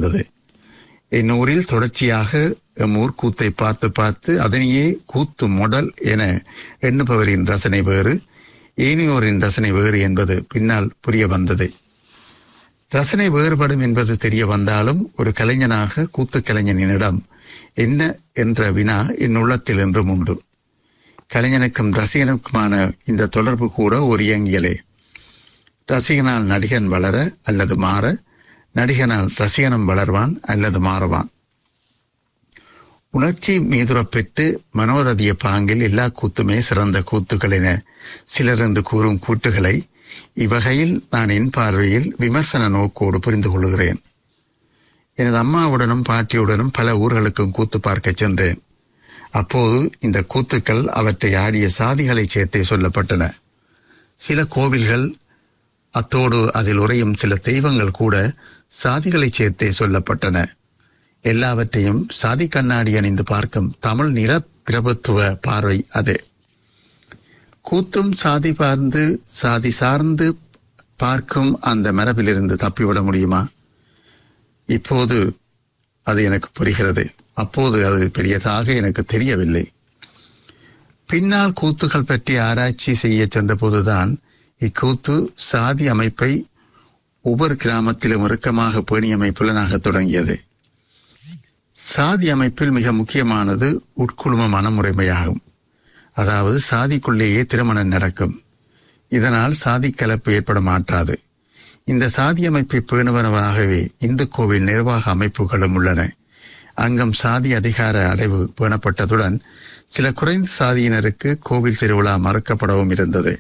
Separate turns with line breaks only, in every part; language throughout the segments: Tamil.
வந்தது என் ஊரில் தொடர்ச்சியாக எம் ஊர் கூத்தை பார்த்து பார்த்து அதனையே கூத்து மொடல் என எண்ணுபவரின் ரசனை வேறு ஏனையோரின் ரசனை வேறு என்பது பின்னால் புரிய வந்தது ரசனை வேறுபடும் என்பது தெரிய வந்தாலும் ஒரு கலைஞனாக கூத்து கலைஞனிடம் என்ன என்ற வினா என் உள்ளத்தில் என்றும் உண்டு கலைஞனுக்கும் ரசிகனுக்குமான இந்த தொடர்பு கூட ஒரு இயங்கியலே ரசிகனால் நடிகன் வளர அல்லது மாற நடிகனால் ரசிகனும் வளர்வான் அல்லது மாறுவான் உணர்ச்சி மீதுரப்பெற்று மனோரதிய பாங்கில் எல்லா கூத்துமே சிறந்த கூத்துக்கள் என சிலர் என்று கூறும் கூற்றுகளை இவ்வகையில் நான் என் பார்வையில் விமர்சன நோக்கோடு புரிந்து கொள்கிறேன் எனது அம்மாவுடனும் பாட்டியுடனும் பல ஊர்களுக்கும் கூத்து பார்க்க சென்றேன் அப்போது இந்த கூத்துக்கள் அவற்றை ஆடிய சாதிகளை சேர்த்தே சொல்லப்பட்டன சில கோவில்கள் அத்தோடு அதில் உறையும் சில தெய்வங்கள் கூட சாதிகளை சேர்த்தே சொல்லப்பட்டன எல்லாவற்றையும் சாதி கண்ணாடி அணிந்து பார்க்கும் தமிழ் நில பிரபுத்துவ பார்வை அது கூத்தும் சாதி பார்ந்து சாதி சார்ந்து பார்க்கும் அந்த மரபிலிருந்து தப்பிவிட முடியுமா இப்போது அது எனக்கு புரிகிறது அப்போது அது பெரியதாக எனக்கு தெரியவில்லை பின்னால் கூத்துகள் பற்றி ஆராய்ச்சி செய்ய சென்றபோதுதான் இக்கூத்து சாதி அமைப்பை ஒவ்வொரு கிராமத்திலும் இறுக்கமாக பேணியமை புலனாக தொடங்கியது சாதி அமைப்பில் மிக முக்கியமானது உட்குழும மனமுறைமையாகும் அதாவது சாதிக்குள்ளேயே திருமணம் நடக்கும் இதனால் சாதி கலப்பு ஏற்பட மாட்டாது இந்த சாதி அமைப்பை பேணுவனவாகவே இந்து கோவில் நிர்வாக அமைப்புகளும் உள்ளன அங்கம் சாதி அதிகார அடைவு பேணப்பட்டதுடன் சில குறைந்த சாதியினருக்கு கோவில் திருவிழா மறுக்கப்படவும் இருந்தது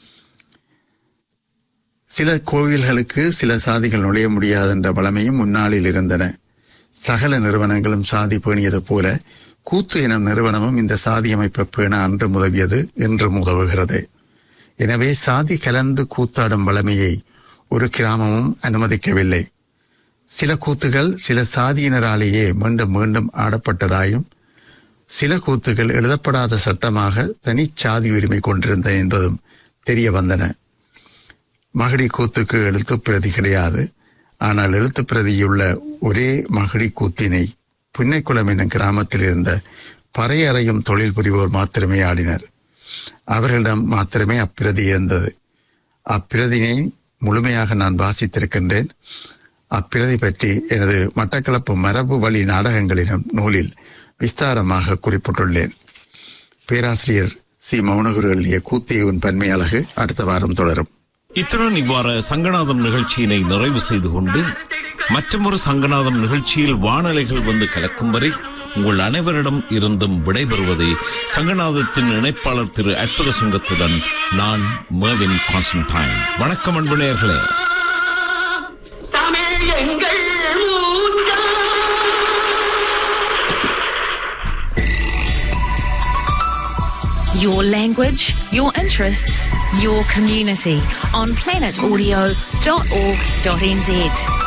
சில கோவில்களுக்கு சில சாதிகள் நுழைய முடியாது என்ற வளமையும் முன்னாளில் இருந்தன சகல நிறுவனங்களும் சாதி பேணியது போல கூத்து எனும் நிறுவனமும் இந்த சாதி அமைப்பை பேண அன்று உதவியது என்றும் உதவுகிறது எனவே சாதி கலந்து கூத்தாடும் வளமையை ஒரு கிராமமும் அனுமதிக்கவில்லை சில கூத்துகள் சில சாதியினராலேயே மீண்டும் மீண்டும் ஆடப்பட்டதாயும் சில கூத்துகள் எழுதப்படாத சட்டமாக தனி சாதி உரிமை கொண்டிருந்த என்பதும் தெரிய வந்தன மகடி கூத்துக்கு எழுத்துப் பிரதி கிடையாது ஆனால் எழுத்துப் பிரதியுள்ள ஒரே மகடி கூத்தினை புன்னைக்குளம் என்னும் கிராமத்தில் இருந்த பறையறையும் தொழில் புரிவோர் மாத்திரமே ஆடினர் அவர்களிடம் மாத்திரமே அப்பிரதி இருந்தது அப்பிரதினை முழுமையாக நான் வாசித்திருக்கின்றேன் அப்பிரதி பற்றி எனது மட்டக்களப்பு மரபு வழி நாடகங்களிலும் நூலில் விஸ்தாரமாக குறிப்பிட்டுள்ளேன் பேராசிரியர் சி மௌனகுரு எழுதிய கூத்தியுன் பன்மை அழகு அடுத்த வாரம் தொடரும்
இத்துடன் இவ்வாறு சங்கநாதம் நிகழ்ச்சியினை நிறைவு செய்து கொண்டு மற்றொரு சங்கநாதம் நிகழ்ச்சியில் வானலைகள் வந்து கலக்கும் வரை உங்கள் அனைவரிடம் இருந்தும் விடைபெறுவது சங்கநாதத்தின் இணைப்பாளர் திரு அற்புத சுங்கத்துடன் நான் மேவின் கான்ஸ்டன்டைன் வணக்கம் அன்பு நேயர்களே
தமிழ் எங்கள் மூச்சா
Your language, your interests, your community on planetaudio.org.nz.